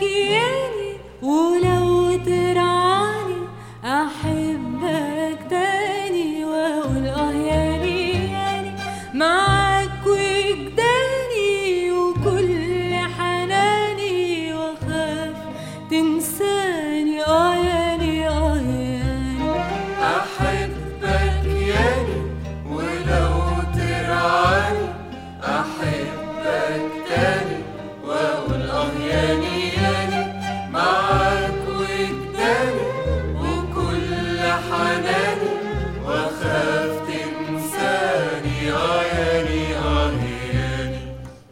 ياني ولو ترعاني أحبك تاني وأقول آه ياني ياني معاك وجداني وكل حناني وأخاف تنساني آه ياني آه ياني أحبك ياني ولو ترعاني أحبك تاني وأقول آه ياني ياني معاك وجداني وكل حناني وأخاف تنساني آه ياني آه ياني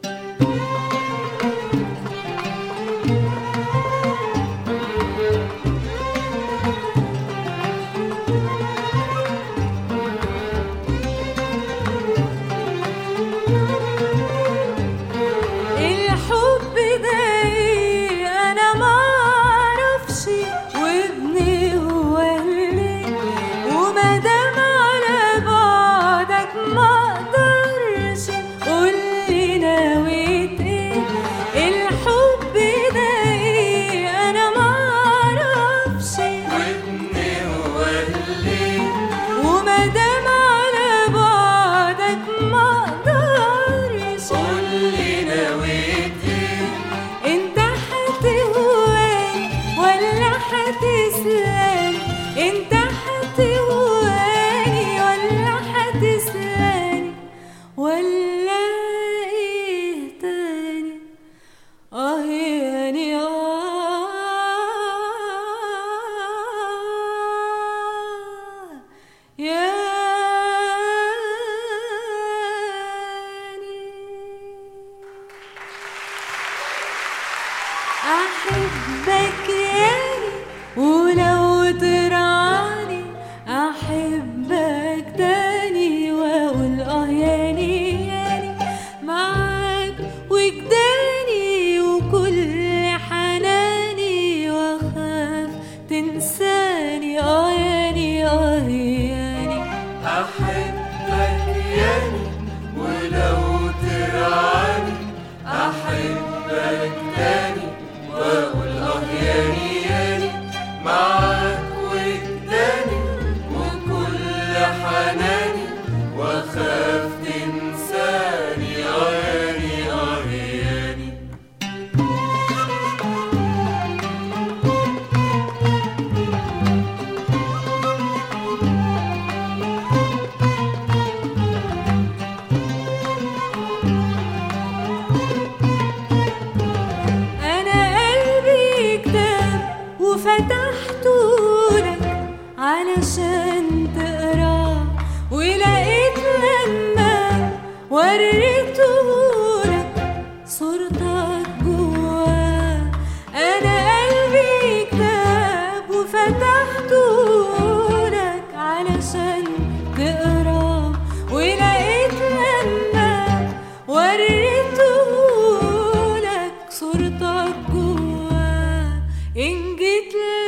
الحب ده إيه انا ما اعرفش وابني هو اللي وما دام على بعدك ما اقدرش قول لي نويت ايه الحب ده ايه انا ما اعرفش وابني هو اللي وما دام على بعدك ما اقدرش قول لي نويت إيه انت هتهواني ولا هتسلاني انت هتهواني ولا هتسلاني ولا ايه تاني اه يعني اه يعني أحبك ياني ولو ترعاني أحبك تاني وأقول آه ياني ياني معاك وجداني وكل حناني وأخاف تنساني آه ياني آه ياني أحبك ياني ولو ترعاني أحبك تاني وأقول آه ياني ياني معاك وجداني وكل حناني وأخاف تنساني آه ياني آه ياني أنا قلبي كتاب وفتحته لك علشان تقراه ولقيت لما وريته لك صورتك جواه أنا قلبي كتاب وفتحته لك علشان تقراه ولقيت لما وريته لك صورتك جواه إن جيت